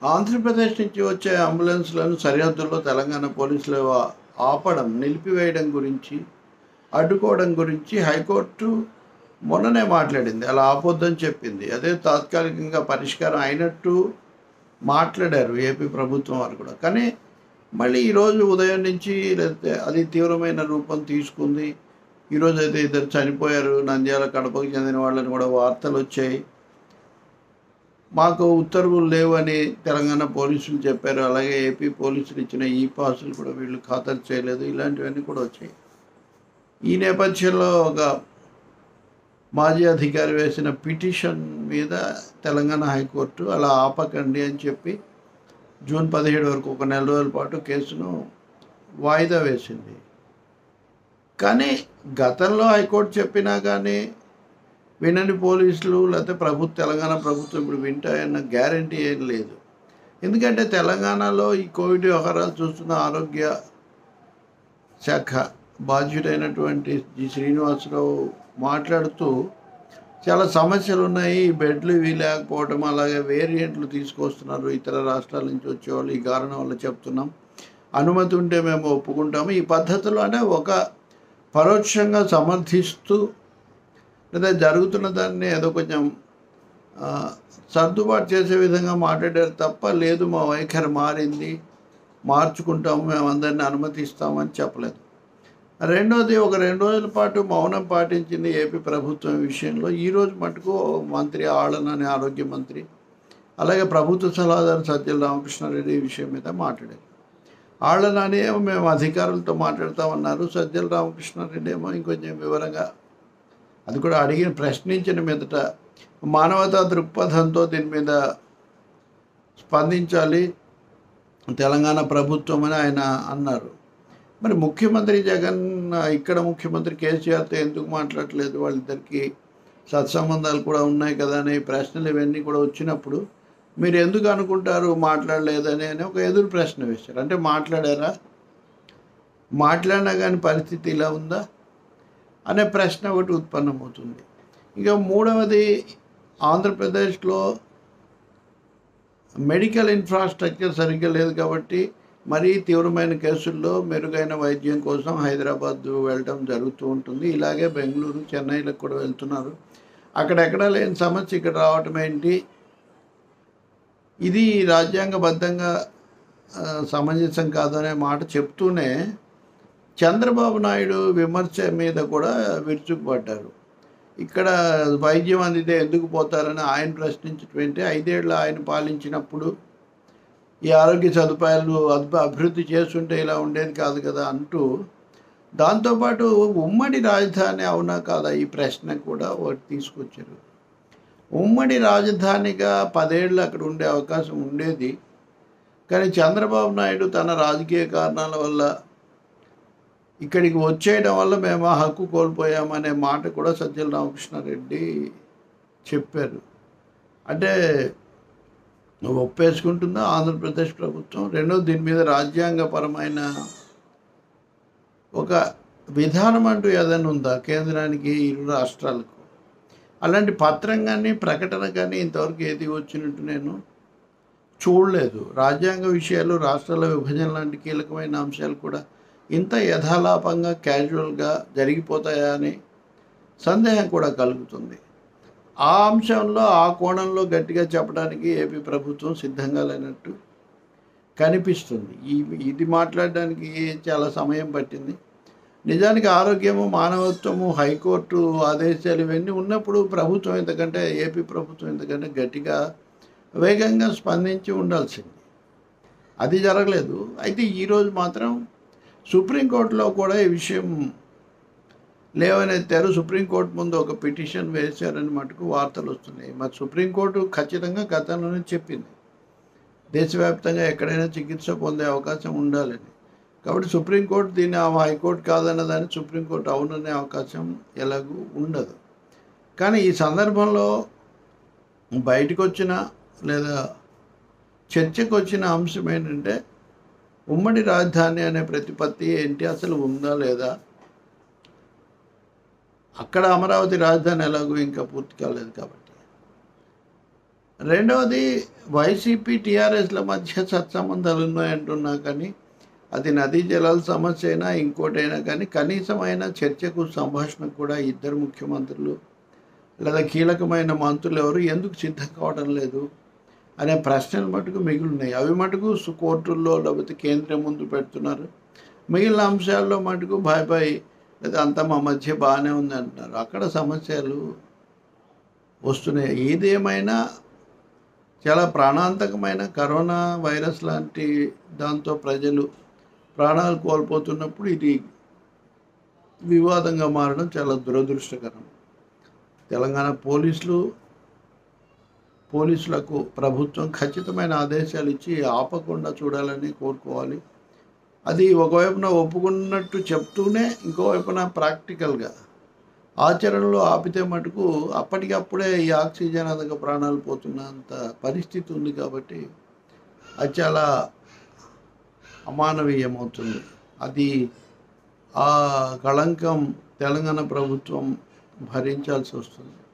ఆంధ్రప్రదేశ్ నుంచి వచ్చే అంబులెన్స్లను సరిహద్దుల్లో తెలంగాణ పోలీసులు ఆ- ఆపడం నిలిపివేయడం గురించి అడ్డుకోవడం గురించి హైకోర్టు మొన్ననే మాట్లాడింది అలా ఆపొద్దని చెప్పింది అదే తాత్కాలికంగా పరిష్కారం అయినట్టు మాట్లాడారు ఏపీ ప్రభుత్వం వారు కూడా కానీ మళ్ళీ ఈరోజు ఉదయం నుంచి లేకపోతే అది తీవ్రమైన రూపం తీసుకుంది ఈరోజు అయితే ఇద్దరు చనిపోయారు నంద్యాల కడపకు చెందిన వాళ్ళని కూడా వార్తలు వచ్చాయి మాకు ఉత్తర్వులు లేవని తెలంగాణ పోలీసులు చెప్పారు అలాగే ఏపీ పోలీసులు ఇచ్చిన ఈ పాసులు కూడా వీళ్ళు ఖాతరు చేయలేదు ఇలాంటివన్నీ కూడా వచ్చాయి ఈ నేపథ్యంలో ఒక మాజీ అధికారి వేసిన పిటిషన్ మీద తెలంగాణ హైకోర్టు అలా ఆపకండి అని చెప్పి జూన్ పదిహేడు వరకు ఒక నెల రోజుల పాటు కేసును వాయిదా వేసింది కానీ గతంలో హైకోర్టు చెప్పినా కానీ వినని పోలీసులు లేకపోతే ప్రభుత్వ తెలంగాణ ప్రభుత్వం ఇప్పుడు వింటాయన్న గ్యారంటీ ఏం లేదు ఎందుకంటే తెలంగాణలో ఈ కోవిడ్ వ్యవహారాలు చూస్తున్న ఆరోగ్య శాఖ బాధ్యుడైనటువంటి జి శ్రీనివాసరావు మాట్లాడుతూ చాలా సమస్యలు ఉన్నాయి ఈ బెడ్లు ఇవి లేకపోవడం అలాగే వేరియంట్లు తీసుకొస్తున్నారు ఇతర రాష్ట్రాల నుంచి వచ్చేవాళ్ళు ఈ కారణం వల్ల చెప్తున్నాం అనుమతి ఉంటే మేము ఒప్పుకుంటాము ఈ పద్ధతిలో అంటే ఒక పరోక్షంగా సమర్థిస్తూ లేదా జరుగుతున్న దాన్ని ఏదో కొంచెం ఆ, సర్దుబాటు చేసే విధంగా మాట్లాడారు తప్ప లేదు మా వైఖరి మారింది మార్చుకుంటాము మేము అందరిని అనుమతిస్తామని చెప్పలేదు రెండోది ఒక రెండు రోజుల పాటు మౌనం పాటించింది ఏపీ ప్రభుత్వం ఈ విషయంలో ఈరోజు మటుకు మంత్రి ఆళ్ళన్ అనే ఆరోగ్య మంత్రి అలాగే ప్రభుత్వ సలహాదారు సజ్జల రామకృష్ణారెడ్డి ఈ విషయం మీద మాట్లాడారు ఆళ్ళన్ అని ఏమో మేము అధికారులతో మాట్లాడతామన్నారు సజ్జల రామకృష్ణారెడ్డి ఏమో ఇంకొంచెం వివరంగా అది కూడా అడిగిన ప్రశ్నించిన మీదట మానవతా దృక్పథంతో దీని మీద స్పందించాలి తెలంగాణ ప్రభుత్వం అని ఆయన అన్నారు మరి ముఖ్యమంత్రి జగన్ ఇక్కడ ముఖ్యమంత్రి కేసీఆర్తో ఎందుకు మాట్లాడట్లేదు వాళ్ళిద్దరికి సత్సంబంధాలు కూడా ఉన్నాయి కదా అనే ప్రశ్నలు ఇవన్నీ కూడా వచ్చినప్పుడు మీరు ఎందుకు అనుకుంటారు మాట్లాడలేదని అని ఒక ఎదురు ప్రశ్న వేశారు అంటే మాట్లాడారా మాట్లాడినా కానీ పరిస్థితి ఇలా ఉందా అనే ప్రశ్న ఒకటి ఉత్పన్నమవుతుంది ఇక మూడవది ఆంధ్రప్రదేశ్లో మెడికల్ ఇన్ఫ్రాస్ట్రక్చర్ సరిగ్గా లేదు కాబట్టి మరీ తీవ్రమైన కేసుల్లో మెరుగైన వైద్యం కోసం హైదరాబాద్ వెళ్ళడం జరుగుతూ ఉంటుంది ఇలాగే బెంగళూరు చెన్నైలకు కూడా వెళ్తున్నారు అక్కడెక్కడా లేని సమస్య ఇక్కడ రావటం ఏంటి ఇది రాజ్యాంగబద్ధంగా ఆ, సమంజసం కాదనే మాట చెప్తూనే చంద్రబాబు నాయుడు విమర్శ మీద కూడా విరుచుకుపడ్డారు ఇక్కడ వైద్యం అందితే ఎందుకు పోతారని ఆయన ప్రశ్నించినటువంటి ఐదేళ్ళు ఆయన పాలించినప్పుడు ఈ ఆరోగ్య సదుపాయాలు అద్భు అభివృద్ధి చేస్తుంటే ఇలా ఉండేది కాదు కదా అంటూ దాంతోపాటు ఉమ్మడి రాజధాని అవునా కాదా ఈ ప్రశ్న కూడా ఒకటి తీసుకొచ్చారు ఉమ్మడి రాజధానిగా పదేళ్ళు అక్కడ ఉండే అవకాశం ఉండేది కానీ చంద్రబాబు నాయుడు తన రాజకీయ కారణాల వల్ల ఇక్కడికి వచ్చేయడం వల్ల మేము ఆ హక్కు కోల్పోయామనే మాట కూడా సజ్జల రామకృష్ణారెడ్డి చెప్పారు అంటే ఒప్పేసుకుంటుందా ఆంధ్రప్రదేశ్ ప్రభుత్వం రెండో దీని మీద రాజ్యాంగపరమైన ఒక విధానం అంటూ ఏదైనా ఉందా కేంద్రానికి ఇరు రాష్ట్రాలకు అలాంటి పత్రం కానీ ప్రకటన కానీ ఇంతవరకు ఏది వచ్చినట్టు నేను చూడలేదు రాజ్యాంగ విషయాలు రాష్ట్రాల విభజన లాంటి కీలకమైన అంశాలు కూడా ఇంత యథాలాపంగా క్యాజువల్గా జరిగిపోతాయా అని సందేహం కూడా కలుగుతుంది ఆ అంశంలో ఆ కోణంలో గట్టిగా చెప్పడానికి ఏపీ ప్రభుత్వం సిద్ధంగా లేనట్టు కనిపిస్తుంది ఈ ఇది మాట్లాడడానికి చాలా సమయం పట్టింది నిజానికి ఆరోగ్యము మానవత్వము హైకోర్టు ఆదేశాలు ఇవన్నీ ఉన్నప్పుడు ప్రభుత్వం ఎందుకంటే ఏపీ ప్రభుత్వం ఎందుకంటే గట్టిగా వేగంగా స్పందించి ఉండాల్సింది అది జరగలేదు అయితే ఈరోజు మాత్రం సుప్రీంకోర్టులో కూడా ఈ విషయం లేవనెత్తారు సుప్రీంకోర్టు ముందు ఒక పిటిషన్ వేశారని మటుకు వార్తలు వస్తున్నాయి మరి సుప్రీంకోర్టు ఖచ్చితంగా గతంలోనే చెప్పింది దేశవ్యాప్తంగా ఎక్కడైనా చికిత్స పొందే అవకాశం ఉండాలని కాబట్టి సుప్రీంకోర్టు దీన్ని ఆ హైకోర్టు కాదన్న దాన్ని సుప్రీంకోర్టు అవుననే అవకాశం ఎలాగూ ఉండదు కానీ ఈ సందర్భంలో బయటకు వచ్చిన లేదా చర్చకు వచ్చిన అంశం ఏంటంటే ఉమ్మడి రాజధాని అనే ప్రతిపత్తి ఏంటి అసలు ఉందా లేదా అక్కడ అమరావతి రాజధాని ఎలాగో ఇంకా పూర్తి కాలేదు కాబట్టి రెండవది వైసీపీ టీఆర్ఎస్ల మధ్య సత్సంబంధాలు ఉన్నాయంటున్నా కానీ అది నదీ జలాల సమస్య అయినా ఇంకోటైనా కానీ కనీసమైన చర్చకు సంభాషణకు కూడా ఇద్దరు ముఖ్యమంత్రులు లేదా కీలకమైన మంత్రులు ఎవరు ఎందుకు సిద్ధం కావడం లేదు అనే ప్రశ్నలు మటుకు మిగిలినాయి అవి మటుకు సు- కోర్టుల్లో లేకపోతే కేంద్రం ముందు పెడుతున్నారు మిగిలిన అంశాల్లో మటుకు బాయ్ బాయ్ లేదా అంతా మా మధ్య బాగానే ఉంది అంటున్నారు అక్కడ సమస్యలు వస్తున్నాయి ఏదేమైనా చాలా ప్రాణాంతకమైన కరోనా వైరస్ లాంటి దాంతో ప్రజలు ప్రాణాలు కోల్పోతున్నప్పుడు ఇది వివాదంగా మారడం చాలా దురదృష్టకరం తెలంగాణ పోలీసులు పోలీసులకు ప్రభుత్వం ఖచ్చితమైన ఆదేశాలు ఇచ్చి ఆపకుండా చూడాలని కోరుకోవాలి అది ఒకవైపున ఒప్పుకున్నట్టు చెప్తూనే ఇంకోవైపున ప్రాక్టికల్గా ఆచరణలో ఆపితే మటుకు అప్పటికప్పుడే ఈ ఆక్సిజన్ అదక ప్రాణాలు పోతున్నంత పరిస్థితి ఉంది కాబట్టి అది చాలా అమానవీయమవుతుంది అది ఆ కళంకం తెలంగాణ ప్రభుత్వం భరించాల్సి వస్తుంది